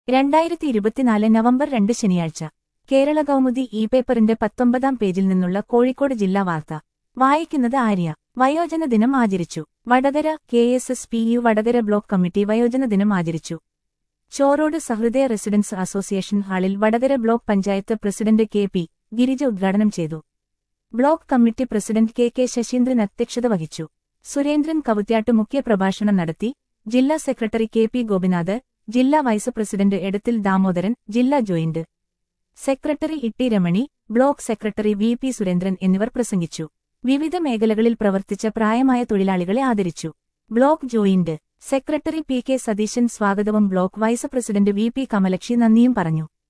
രണ്ടായിരത്തി ഇരുപത്തിനാല് നവംബർ രണ്ട് ശനിയാഴ്ച കേരള കൗമുദി ഇ പേപ്പറിന്റെ പത്തൊമ്പതാം പേജിൽ നിന്നുള്ള കോഴിക്കോട് ജില്ലാ വാർത്ത വായിക്കുന്നത് ആര്യ വയോജന ദിനം ആചരിച്ചു Vadakara K S S P U Vadakara block committee വയോജന ദിനം ആചരിച്ചു ചോറോഡ് സഹൃദയ റെസിഡൻസ് അസോസിയേഷൻ ഹാളിൽ Vadakara block panchayat president K P Girija ഉദ്ഘാടനം ചെയ്തു block committee president K K Saseendran അധ്യക്ഷത വഹിച്ചു സുരേന്ദ്രൻ കവുത്യാട്ട് മുഖ്യപ്രഭാഷണം നടത്തി ജില്ലാ സെക്രട്ടറി കെ പി ഗോപിനാഥ് ജില്ലാ വൈസ് പ്രസിഡന്റ് എടത്തിൽ ദാമോദരൻ ജില്ലാ joint secretary Itty Ramani block secretary V P Surendran എന്നിവർ പ്രസംഗിച്ചു വിവിധ മേഖലകളിൽ പ്രവർത്തിച്ച പ്രായമായ തൊഴിലാളികളെ ആദരിച്ചു block joint secretary P K Satheesan സ്വാഗതവും block vice president V P Kamalakshi നന്ദിയും പറഞ്ഞു